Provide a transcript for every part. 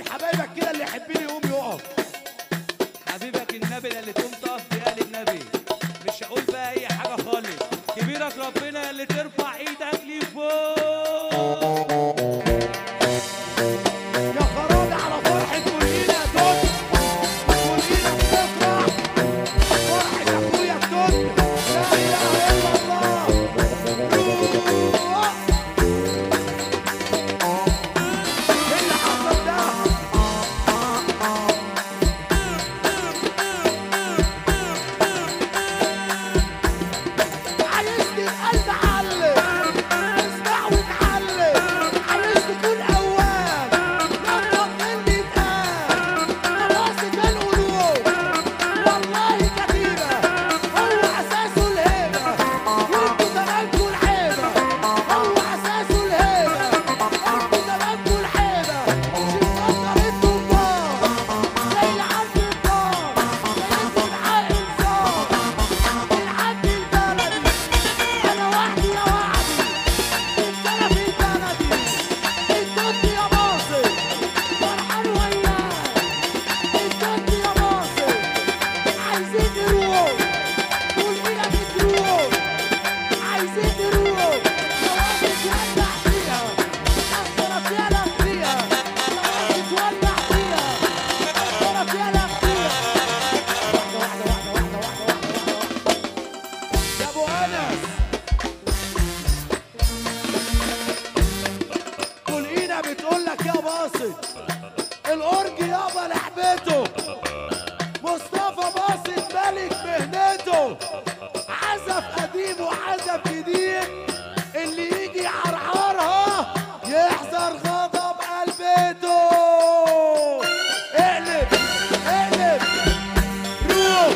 حبايبك كده اللي يحبني يقوم يقف حبيبك النبي ده اللي تقوم تقف في قال النبي مش هقول بقى اي حاجه خالص كبيرك ربنا اللي ترفع ايدك لفوق يا خرابي على فرحة كلنا يا توت كلنا بتفرح فرحة أخويا التوت لا إله إلا الله روح. إيه اللي حصل ده؟ عايزني القلب علم اسمع وتعلم عايز تكون أول نفض اللي اتقال خلاص ده القلوب والله كتيبة هو أساسه الهيبة وانتوا زمانكوا العيبة هو أساسه الهيبة انتوا زمانكوا العيبة شفتوا انتوا كبار زي العبد الدار زي انتوا العقل صار العبد البلدي أنا وحدي يا وعدي السنة في بلدي الدنيا يا باصي فرحان وياك الدنيا يا باصي عايزين نروح قول إيدك تروح عايزين نروح جوازك ولع فيها أصلا فيها فيها جوازك ولع فيها أصلا فيها فيها واحدة واحدة واحدة واحدة واحدة واحدة واحدة يا أبو أنس كلنا بتقول لك يا باسط الأورج يابا لعبته مصطفى باسط ملك مهنته عزف قديم وعزف جديد اللي يجي يعرعرها يحذر غضب قلبته اقلب اقلب روح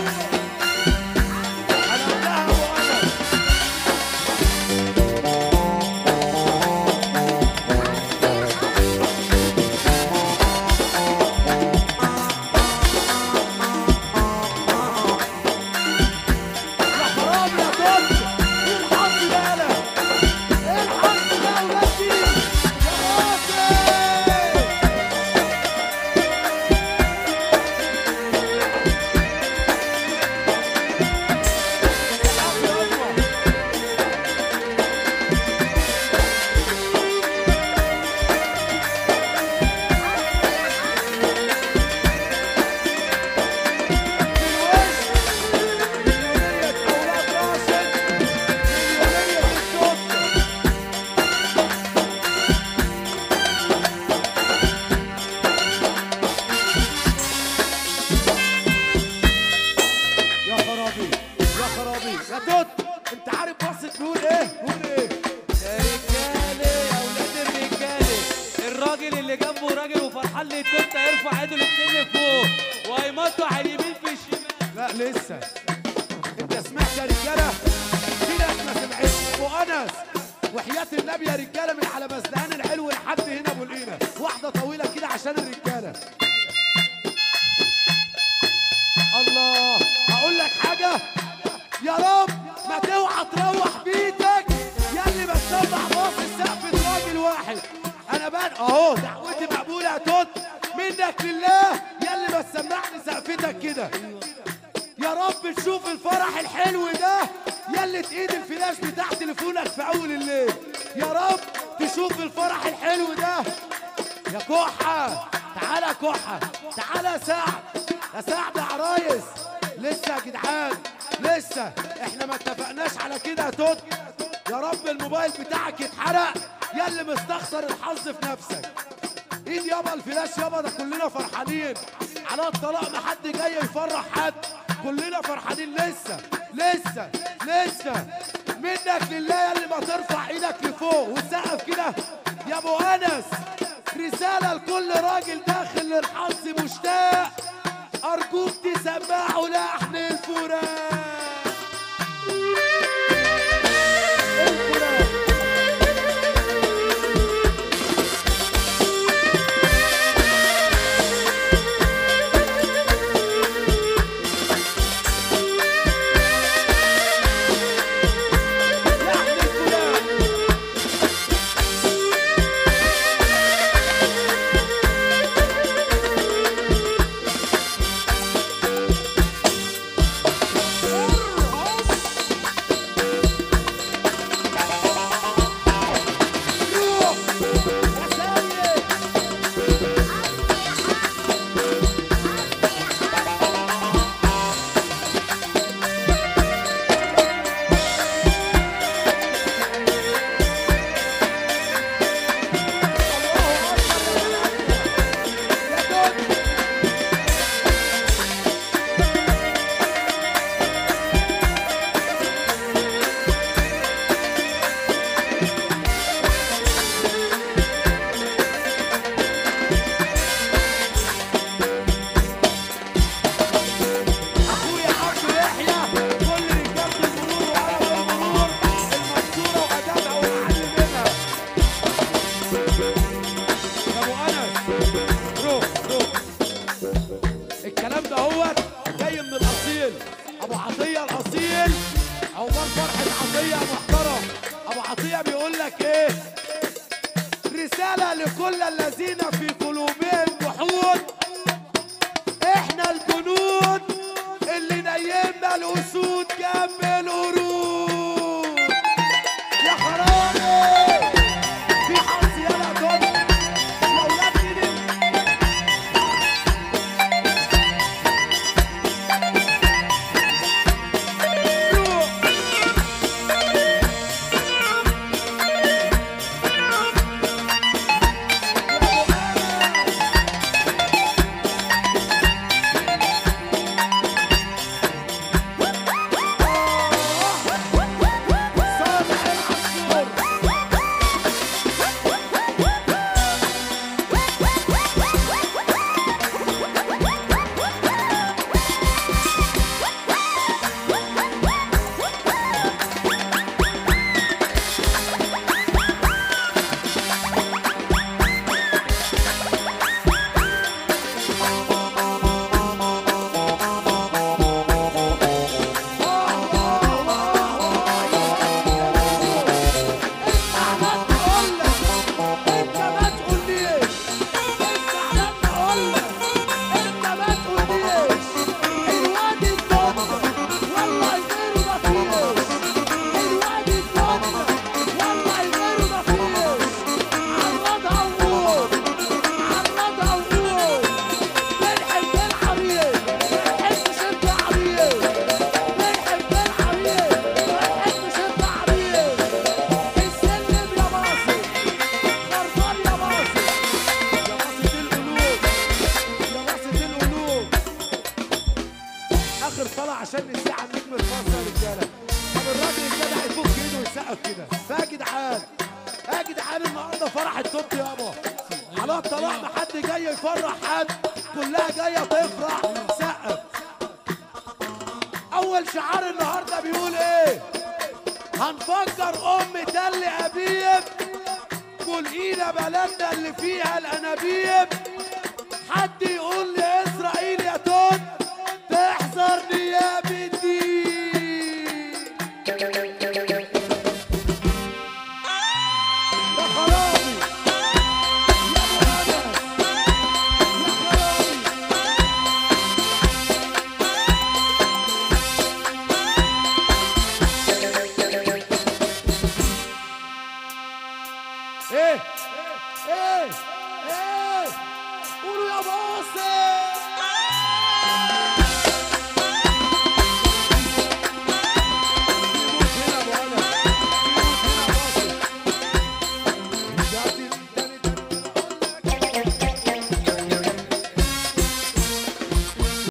انا قلتها ابو انس يا حرام يا توت ايه الحظ ده انا ايه الحظ ده يا ولادي يا باسل مليونية أولاد راشد مليونية التوت يا خرابي يا خرابي يا توت انت عارف بصت بيقول ايه؟ بيقول ايه؟ يا رجاله يا اولاد الرجاله الراجل اللي جنبه راجل وفرحان للتوته يرفع ايده الاتنين لفوق وهيمطوا على اليمين في الشمال لا لسه انت سمعت يا رجاله؟ في ناس ما سمعتش ابو انس وحياة النبي يا رجاله من على بزدان الحلو لحد هنا ابو القينا واحده طويله كده عشان الرجاله الله اقول لك حاجه يا رب ما توعى تروح بيتك يا اللي بتسمع باص السقف راجل واحد انا بان اهو دعوتي مقبوله يا توت منك لله يا اللي بتسمعني سقفتك كده يا رب تشوف الفرح الحلو ده يا اللي تقيد الفلاش بتاع تليفونك في اول الليل يا رب تشوف الفرح الحلو ده يا كحة تعالى يا كحة تعالى يا سعد يا سعد يا عرايس لسه يا جدعان لسه احنا ما اتفقناش على كده يا توت يا رب الموبايل بتاعك يتحرق يا اللي مستخسر الحظ في نفسك ايد يابا الفلاش يابا ده كلنا فرحانين على الطلاق ما حد جاي يفرح حد كلنا فرحانين لسه لسه لسه منك لله يا اللي ما ترفع ايدك لفوق وتسقف كده يا ابو انس رساله لكل راجل داخل للحظ مشتاق ارجوك تسمعوا لحن الفراق الفراق لحن الفراق رسالة لكل الذين في قلوبهم جحود احنا الجنود اللي نيمنا الاسود جنب القرود يا خرابي في حظ يلا دول يا اولاد مين صالح العصفور السلم يا باصي خربان يا باصي يا باصي القلوب يا باصي القلوب اخر طلع عشان نسيع على النجم الفاصل يا رجاله طب الراجل الجدع يفك ايده ويسقف كده فيا جدعان يا جدعان النهارده فرح التوت يابا على الطلاق ما حد جاي يفرح حد كلها جايه تفرح سقف اول شعار النهارده بيقول ايه هنفجر ام تل ابيب ملقينا بلدنا اللي فيها الانابيب حد يقول لي اسرائيل يا توت تحذر نياب الدين يا خرابي يا ابو انس يا خرابي ايه ايه ايه قولوا يا باصي